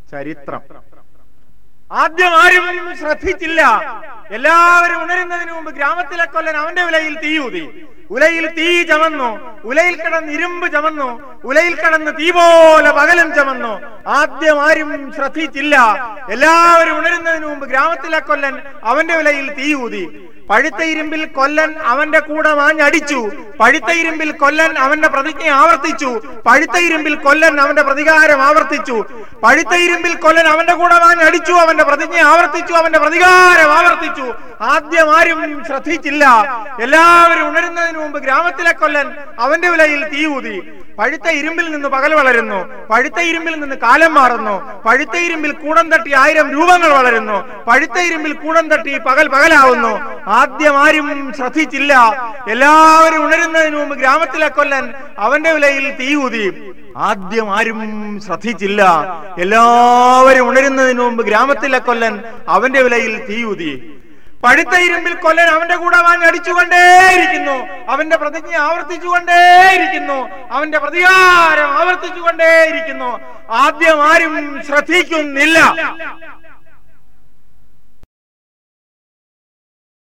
ചരിത്രം ആദ്യം ആരും ശ്രദ്ധിച്ചില്ല എല്ലാവരും ഉണരുന്നതിന് മുമ്പ് ഗ്രാമത്തിലെ കൊല്ലൻ അവന്റെ ഉലയിൽ തീയൂതി ഉലയിൽ തീ ചമന്നു ഉലയിൽ കിടന്ന് ഇരുമ്പ് ചമന്നു ഉലയിൽ കിടന്ന് തീ പോലെ പകലും ചമന്നു ആദ്യം ആരും ശ്രദ്ധിച്ചില്ല എല്ലാവരും ഉണരുന്നതിന് മുമ്പ് ഗ്രാമത്തിലെ കൊല്ലൻ അവന്റെ ഉലയിൽ തീ ഊതി പഴുത്ത ഇരുമ്പിൽ കൊല്ലൻ അവന്റെ കൂടെ മാഞ്ഞടിച്ചു പഴുത്ത ഇരുമ്പിൽ കൊല്ലൻ അവന്റെ പ്രതിജ്ഞ ആവർത്തിച്ചു പഴുത്ത ഇരുമ്പിൽ കൊല്ലൻ അവന്റെ പ്രതികാരം ആവർത്തിച്ചു പഴുത്ത ഇരുമ്പിൽ കൊല്ലൻ അവന്റെ കൂടെ മാഞ്ഞടിച്ചു അവന്റെ പ്രതിജ്ഞ ആവർത്തിച്ചു അവന്റെ പ്രതികാരം ആവർത്തിച്ചു ആദ്യം ആരും ശ്രദ്ധിച്ചില്ല എല്ലാവരും ഉണരുന്നതിന് മുമ്പ് ഗ്രാമത്തിലെ കൊല്ലൻ അവന്റെ വിലയിൽ തീ ഊതി പഴുത്ത ഇരുമ്പിൽ നിന്ന് പകൽ വളരുന്നു പഴുത്ത ഇരുമ്പിൽ നിന്ന് കാലം മാറുന്നു പഴുത്ത ഇരുമ്പിൽ കൂടം തട്ടി ആയിരം രൂപങ്ങൾ വളരുന്നു പഴുത്ത ഇരുമ്പിൽ കൂടം തട്ടി പകൽ പകലാവുന്നു ആദ്യം ആരും ശ്രദ്ധിച്ചില്ല എല്ലാവരും ഉണരുന്നതിന് മുമ്പ് ഗ്രാമത്തിലെ കൊല്ലൻ അവന്റെ വിലയിൽ തീ ഊതി ആദ്യം ആരും ശ്രദ്ധിച്ചില്ല എല്ലാവരും ഉണരുന്നതിന് മുമ്പ് ഗ്രാമത്തിലെ കൊല്ലൻ അവന്റെ വിലയിൽ തീ ഊതി പഴുത്ത ഇരുമ്പിൽ കൊല്ലൻ അവന്റെ കൂടെ വാഞ്ഞടിച്ചുകൊണ്ടേയിരിക്കുന്നു അവന്റെ പ്രതിജ്ഞ ആവർത്തിച്ചുകൊണ്ടേയിരിക്കുന്നു അവന്റെ പ്രതികാരം ആവർത്തിച്ചുകൊണ്ടേയിരിക്കുന്നു ആദ്യം ആരും ശ്രദ്ധിക്കുന്നില്ല